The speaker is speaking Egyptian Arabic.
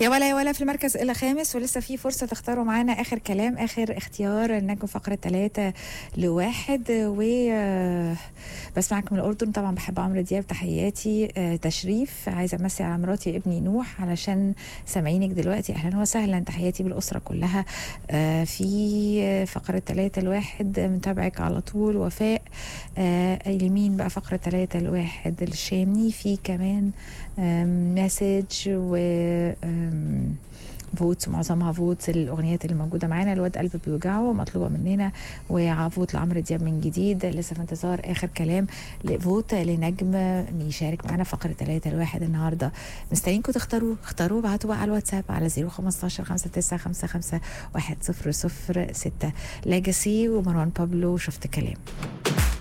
يا ولا يا ولا في المركز الى خامس ولسه في فرصه تختاروا معانا اخر كلام اخر اختيار النجم فقره ثلاثة لواحد و آه، بسمعك من الاردن طبعا بحب عمرو دياب تحياتي آه، تشريف عايزه امسي على مراتي وابني نوح علشان سامعينك دلوقتي اهلا وسهلا تحياتي بالاسره كلها آه، في فقره ثلاثة لواحد متابعك على طول وفاء آه، اليمين بقى فقره ثلاثة لواحد الشامي في كمان مسج و آم، فوتس معظمها فوتس الاغنيات اللي موجوده معانا الواد قلب بيوجعه مطلوبه مننا وفوت لعمرو دياب من جديد لسه في انتظار اخر كلام لفوت لنجم يشارك معانا فقره 3 الواحد النهارده مستنيينكم تختاروا اختاروا ابعتوا بقى على الواتساب على 015 5955 100 6 ليجاسي ومروان بابلو شفت كلام